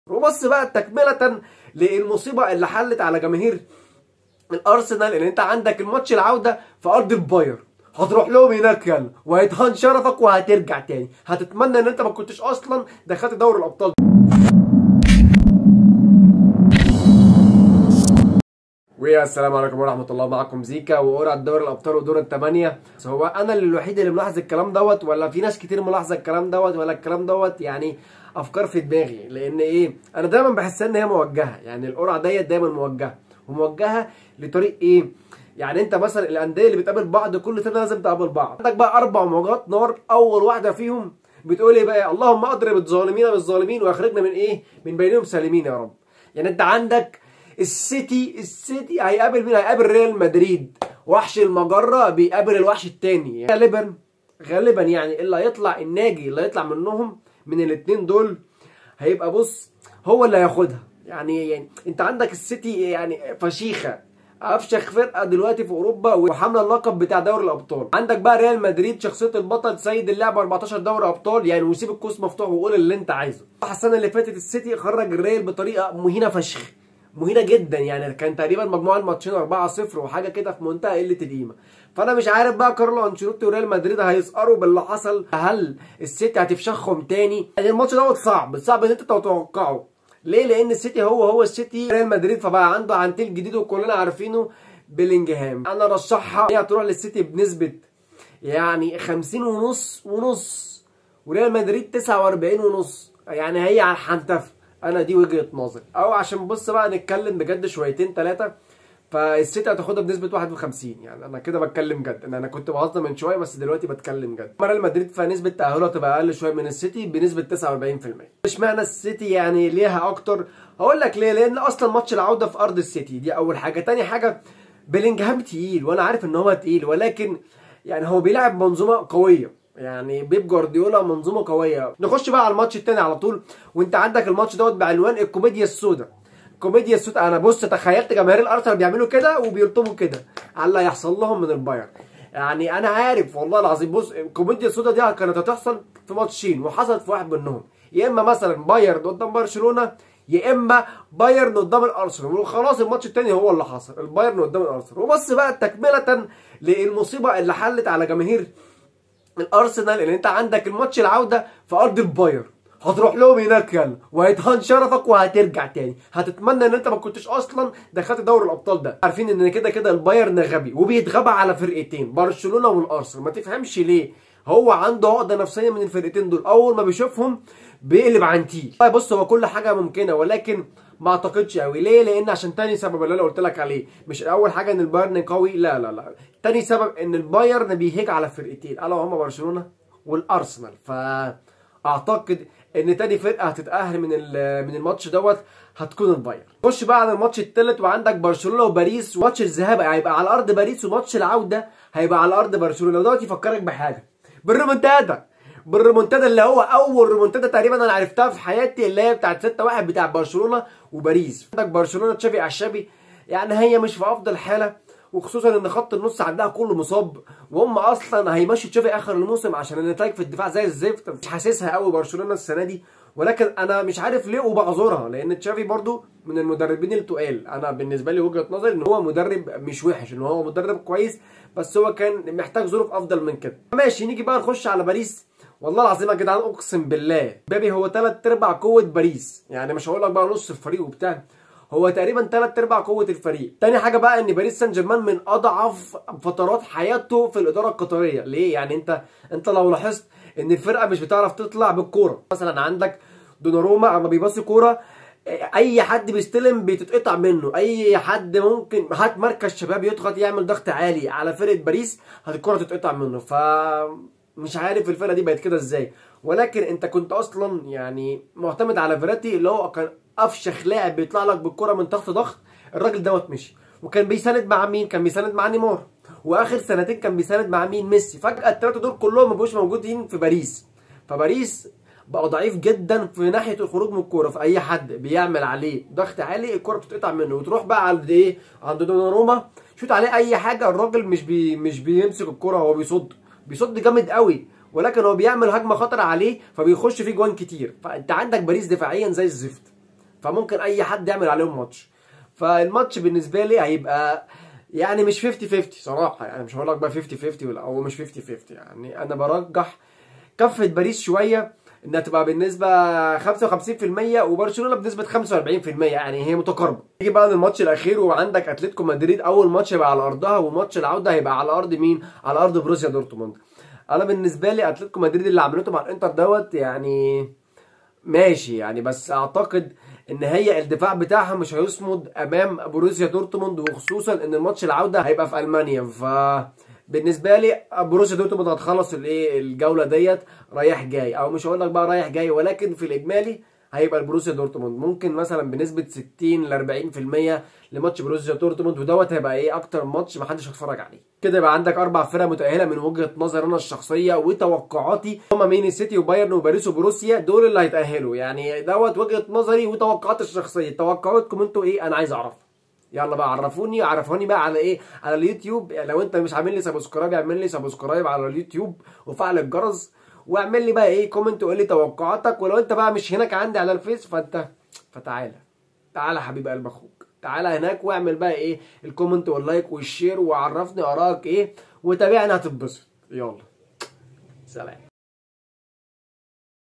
وبص بقى تكمله للمصيبه اللي حلت على جماهير الارسنال ان انت عندك الماتش العوده في ارض الباير هتروح لهم هناك يلا وهيتهان شرفك وهترجع تاني هتتمنى ان انت ما كنتش اصلا دخلت دوري الابطال ويا السلام عليكم ورحمه الله معكم زيكا وقرعه دوري الابطال ودور الثمانيه هو انا اللي الوحيد اللي ملاحظ الكلام دوت ولا في ناس كتير ملاحظه الكلام دوت ولا الكلام دوت يعني افكار في دماغي لان ايه انا دايما بحس ان هي موجهه يعني القرعه ديت دايما موجهه وموجهه لطريق ايه يعني انت مثلا الانديه اللي بتقابل بعض كل سنه لازم تقابل بعض عندك بقى اربع موجات نار اول واحده فيهم بتقول ايه بقى اللهم اضرب الظالمين بالظالمين واخرجنا من ايه من بينهم سالمين يا رب يعني انت عندك السيتي السيتي هيقابل مين هيقابل ريال مدريد وحش المجره بيقابل الوحش التاني يعني غالبا غالبا يعني اللي هيطلع الناجي اللي هيطلع منهم من الاثنين دول هيبقى بص هو اللي هياخدها يعني يعني انت عندك السيتي يعني فشيخه افشخ فرقه دلوقتي في اوروبا وحامله اللقب بتاع دوري الابطال عندك بقى ريال مدريد شخصيه البطل سيد اللعب 14 دوري ابطال يعني وسيب الكوس مفتوح وقول اللي انت عايزه السنه اللي فاتت السيتي خرج الريال بطريقه مهينه فشخ مهينه جدا يعني كان تقريبا مجموع الماتشين 4-0 وحاجه كده في منتهى قله القيمه فانا مش عارف بقى كارلو انشيلوتي وريال مدريد هيسقروا باللي حصل هل السيتي هتفشخهم تاني يعني الماتش دوت صعب صعب ان انت تتوقعه ليه لان السيتي هو هو السيتي ريال مدريد فبقى عنده عنتيل جديد وكلنا عارفينه بيلينجهام انا رشحها هي هتروح للسيتي بنسبه يعني 50 ونص ونص وريال مدريد 49 ونص يعني هي على الحنتفه انا دي وجهه نظري او عشان بص بقى نتكلم بجد شويتين ثلاثه فالسيتي هتاخدها بنسبه 51 يعني انا كده بتكلم جد ان انا كنت بهزر من شويه بس دلوقتي بتكلم جد ريال مدريد فنسبه تاهلها تبقى اقل شويه من السيتي بنسبه 49% اشمعنى السيتي يعني ليها اكتر هقول لك ليه لان اصلا ماتش العوده في ارض السيتي دي اول حاجه تاني حاجه بيلينجهام تقيل وانا عارف ان هو تقيل ولكن يعني هو بيلعب منظومه قويه يعني بيب جوارديولا منظومه قويه نخش بقى على الماتش التاني على طول وانت عندك الماتش دوت بعنوان الكوميديا السوداء الكوميديا السوداء انا بص تخيلت جماهير الارسنال بيعملوا كده وبيلطموا كده على اللي هيحصل لهم من البايرن يعني انا عارف والله العظيم بص الكوميديا السوداء دي كانت هتحصل في ماتشين وحصلت في واحد منهم يا اما مثلا بايرن قدام برشلونه يا اما بايرن قدام الارسنال وخلاص الماتش التاني هو اللي حصل البايرن قدام الارسنال وبص بقى تكمله للمصيبه اللي حلت على جماهير الارسنال ان انت عندك الماتش العوده في ارض الباير هتروح لهم هناك يلا وهيتهان شرفك وهترجع تاني هتتمنى ان انت ما كنتش اصلا دخلت دوري الابطال ده عارفين ان كده كده البايرن غبي وبيتغبى على فرقتين برشلونه والارسنال ما تفهمش ليه هو عنده عقده نفسيه من الفرقتين دول اول ما بيشوفهم بيقلب عن تيل طيب بص هو كل حاجه ممكنه ولكن ما اعتقدش قوي ليه لان عشان تاني سبب اللي انا قلت لك عليه مش اول حاجه ان البايرن قوي لا لا لا تاني سبب ان البايرن بيهيج على فرقتين الا وهما برشلونه والارسنال فاعتقد ان تاني فرقه هتتاهل من من الماتش دوت هتكون البايرن خش بقى على الماتش الثالث وعندك برشلونه وباريس وماتش الذهاب هيبقى على ارض باريس وماتش العوده هيبقى على ارض برشلونه ودوت يفكرك بحاجه بالريمونتادا بالريمونتادا اللي هو اول ريمونتادا تقريبا انا عرفتها في حياتي اللي هي بتاعت 6 1 بتاع برشلونه وباريس عندك برشلونه تشافي اشابي يعني هي مش في افضل حاله وخصوصا ان خط النص عندها كله مصاب وهم اصلا هيمشوا تشافي اخر الموسم عشان النتائج في الدفاع زي الزفت مش حاسسها قوي برشلونه السنه دي ولكن انا مش عارف ليه وبعذرها لان تشافي برضو من المدربين التقال انا بالنسبه لي وجهه نظري ان هو مدرب مش وحش ان هو مدرب كويس بس هو كان محتاج ظروف افضل من كده ماشي نيجي بقى نخش على باريس والله العظيم يا جدعان اقسم بالله بابي هو ثلاث ارباع قوه باريس يعني مش هقول لك بقى نص الفريق وبتاع هو تقريبا ثلاث ارباع قوه الفريق تاني حاجه بقى ان باريس سان جيرمان من اضعف فترات حياته في الاداره القطريه ليه يعني انت انت لو لاحظت ان الفرقه مش بتعرف تطلع بالكوره مثلا عندك دوناروما اما بيباصي كوره اي حد بيستلم بتتقطع منه اي حد ممكن هات مركز شباب يضغط يعمل ضغط عالي على فرقه باريس الكوره تتقطع منه ف مش عارف الفرقه دي بقت كده ازاي ولكن انت كنت اصلا يعني معتمد على فيراتي اللي هو كان افشخ لاعب بيطلع لك بالكره من تحت ضغط الراجل دوت مشي وكان بيساند مع مين كان بيساند مع نيمار واخر سنتين كان بيساند مع مين ميسي فجاه الثلاثه دول كلهم ما بقوش موجودين في باريس فباريس بقى ضعيف جدا في ناحيه الخروج من الكوره في اي حد بيعمل عليه ضغط عالي الكوره بتتقطع منه وتروح بقى عند ايه عند دوناروما شوت عليه اي حاجه الراجل مش بي مش بيمسك الكوره هو بيصد بيصد جامد قوي ولكن هو بيعمل هجمه خطر عليه فبيخش فيه جوان كتير فانت عندك باريس دفاعيا زي الزفت فممكن اي حد يعمل عليهم ماتش فالماتش بالنسبه لي هيبقى يعني مش 50 50 صراحه يعني مش هقول لك بقى 50 50 ولا او مش 50 50 يعني انا برجح كفه باريس شويه انها تبقى بالنسبه 55% وبرشلونه بنسبه 45% يعني هي متقاربه يجي بقى للماتش الاخير وعندك اتلتيكو مدريد اول ماتش هيبقى على ارضها وماتش العوده هيبقى على ارض مين على ارض بروسيا دورتموند انا بالنسبه لي اتلتيكو مدريد اللي عملته مع الانتر دوت يعني ماشي يعني بس اعتقد ان هي الدفاع بتاعها مش هيصمد امام بروسيا دورتموند وخصوصا ان الماتش العوده هيبقى في المانيا ف بالنسبه لي بروسيا دورتموند هتخلص الايه الجوله ديت رايح جاي او مش هقول لك بقى رايح جاي ولكن في الاجمالي هيبقى البروسيا دورتموند ممكن مثلا بنسبه 60 ل 40% لماتش بروسيا دورتموند ودوت هيبقى ايه اكتر ماتش محدش هيتفرج عليه كده يبقى عندك اربع فرق متاهله من وجهه نظر انا الشخصيه وتوقعاتي هما مين السيتي وبايرن وباريس وبروسيا دول اللي هيتاهلوا يعني دوت وجهه نظري وتوقعاتي الشخصيه توقعاتكم انتوا ايه انا عايز اعرف يلا بقى عرفوني عرفوني بقى على ايه على اليوتيوب يعني لو انت مش عامل لي سبسكرايب اعمل لي سبسكرايب على اليوتيوب وفعل الجرس واعمل لي بقى ايه كومنت وقول لي توقعاتك ولو انت بقى مش هناك عندي على الفيس فانت فتعالى تعالى حبيب قلب اخوك تعالى هناك واعمل بقى ايه الكومنت واللايك والشير وعرفني ارائك ايه وتابعني هتتبسط يلا سلام